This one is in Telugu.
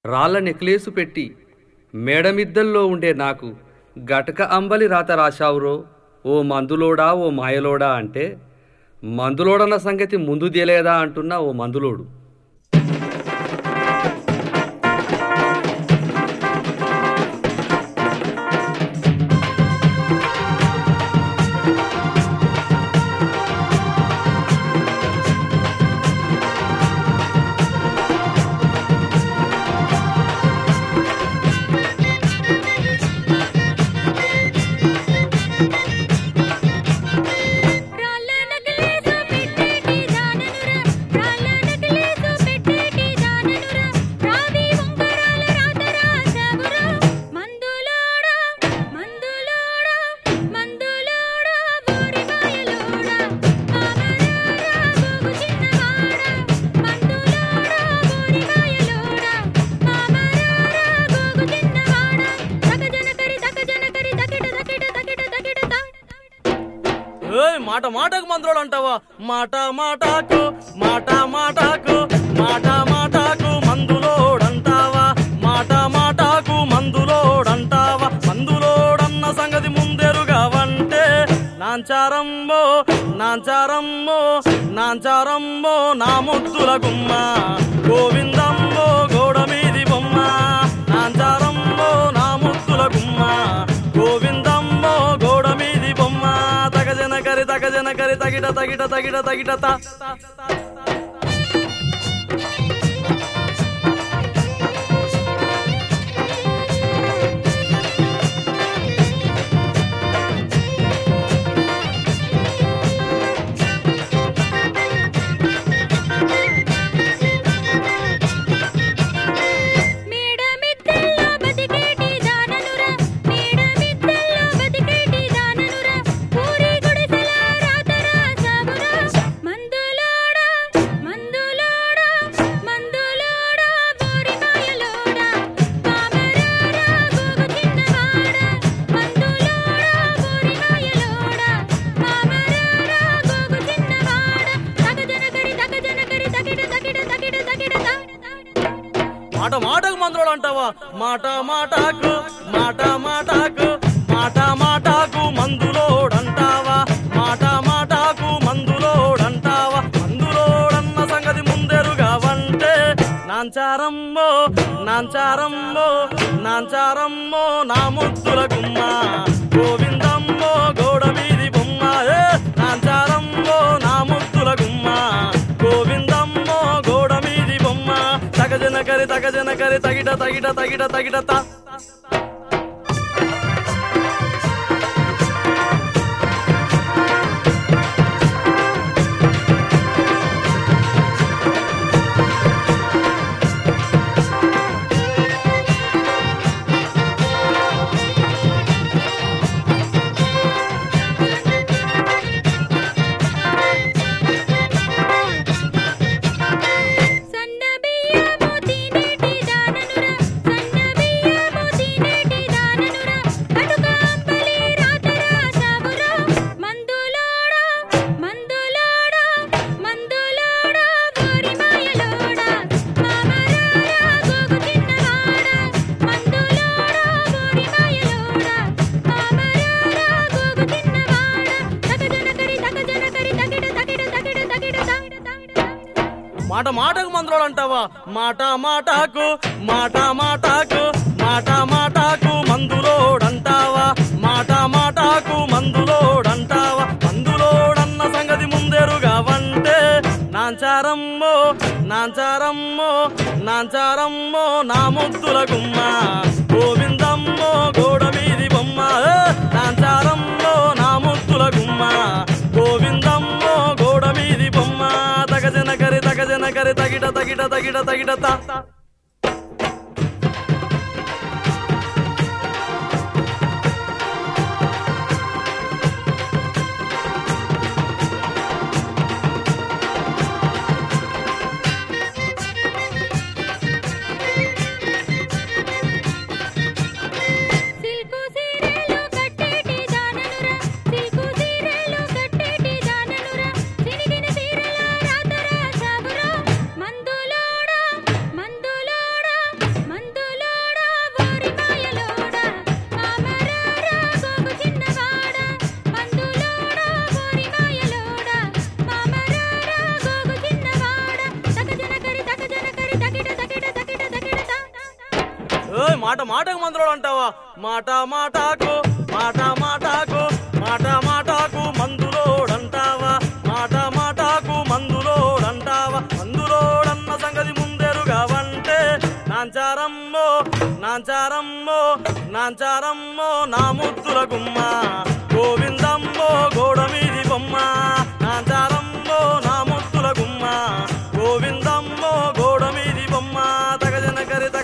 రాళ్ళ నెక్లేసు పెట్టి మేడమిద్దల్లో ఉండే నాకు గటక అంబలి రాత రాశావురో ఓ మందులోడా ఓ మాయలోడా అంటే మందులోడన్న సంగతి ముందు తెలియదా అంటున్నా ఓ మందులోడు రాళ్ళ నకలేసు పెట్టేటి దాననురా రాళ్ళ నకలేసు పెట్టేటి దాననురా రావి ఉంగరాల రాత రాసావురా మందులోడా మందులోడా మందులోడా ఊరి మాయలోడా మామరారా గోగు చిన్నవాడా మందులోడా ఊరి మాయలోడా మామరారా గోగు చిన్నవాడా తగజనకరి తగజనకరి తకిట తకిట తకిట తకిట తా ఏయ్ మాట మాటకు మంత్రులు అంటావా మాట మాటకు మాట మాటకు మాట మాటకు మందులోడంటావా మాట మాటకు మందులోడంటావా మందులోడన్న సంగతి ముందెరుగవంటే నాంచారమ్మో నాంచారమ్మో నాంచారమ్మో నా ముద్దుల గుమ్మ గోవిందమ్మో గోడ మీది బొమ్మ నాంచారమ్మో నా ముద్దుల గుమ్మ గోవిందమ్మో గోడ మీది బొమ్మ తగజన కరి తగజన కరి తగిట తగిట తగిట తగిట తా మేడమిద్దెల్లో బతికేటి దాననురా మేడమిద్దెల్లో బతికేటి దాననురా పూరి గుడిసెల రాత రాసావురా మందులోడా మందులోడా మందులోడా ఊరి మాయలోడా మామరారా గోగు చిన్నవాడా మందులోడా ఊరి మాయలోడా మామరారా గోగు చిన్నవాడా తగజనకరి తగజనకరి తకిట తకిట తకిట తకిట తా మాట మాటకు మంత్రులు అంటావా మాట మాటకు మాట మాటకు మాట మాటకు మందులోడంటావా మాట మాటకు మందులోడంటావా మందులోడన్న సంగతి ముందెరుగవంటే నాంచారమ్మో నాంచారమ్మో నాంచారమ్మో నా ముద్దుల గుమ్మ గోవిందమ్మో గోడ మీది బొమ్మ ఏ నాంచారమ్మో నా ముద్దుల గుమ్మ గోవిందమ్మో గోడ మీది బొమ్మ తగజన కరి తగజన కరి తగిట తగిట తగిట తగిట తా సన్న బియ్యము తినేటి దాననురా సన్న బియ్యము తినేటి దాననురా కటుక అంబలి రాత రాసావురా మందులోడా మందులోడా మందులోడా ఊరి మాయలోడా మామరారా గోగు చిన్నవాడా మందులోడా ఊరి మాయలోడా మామరారా గోగు చిన్నవాడా తగజనకరి తగజనకరి తకిట తకిట తకిట తకిట తా మాట మాటకు మంత్రులు అంటావా మాట మాటకు మాట మాటకు మాట మాటకు మందులోడంటావా మాట మాటకు మందులోడంటావా మందులోడన్న సంగతి ముందెరుగవంటే నాంచారమ్మో నాంచారమ్మో నాంచారమ్మో నా ముద్దుల గుమ్మ గోవిందమ్మో గోడ మీది బొమ్మ ఏ, నాంచారమ్మో నా ముద్దుల గుమ్మ గోవిందమ్మో గోడ మీది బొమ్మ తగజన కరి తగజన కరి తగిట తగిట తగిట తగిట తా సిల్కు సీరెలు కట్టేటి దాననురా సిల్కు సీరెలు కట్టేటి దాననురా సినిగిన సీరెల రాత రాసావురా మందులోడా మందు మాట మాటకు మందులోడు అంటావా మాట మాటకు మాట మాటకు మాట మాటకు మందులోడంటావా మాట మాటకు మందులోడంటావా మందులోడన్న సంగతి ముందెరుగావంటే నాంచారమ్మో నాంచారమ్మో నాంచారమ్మో నా ముద్దుల గుమ్మ గోవిందమ్మో గోడ మీది బొమ్మ నాంచారమ్మో నా ముద్దుల గుమ్మ గోవిందమ్మో గోడ మీది బొమ్మ తగజన కరి తగ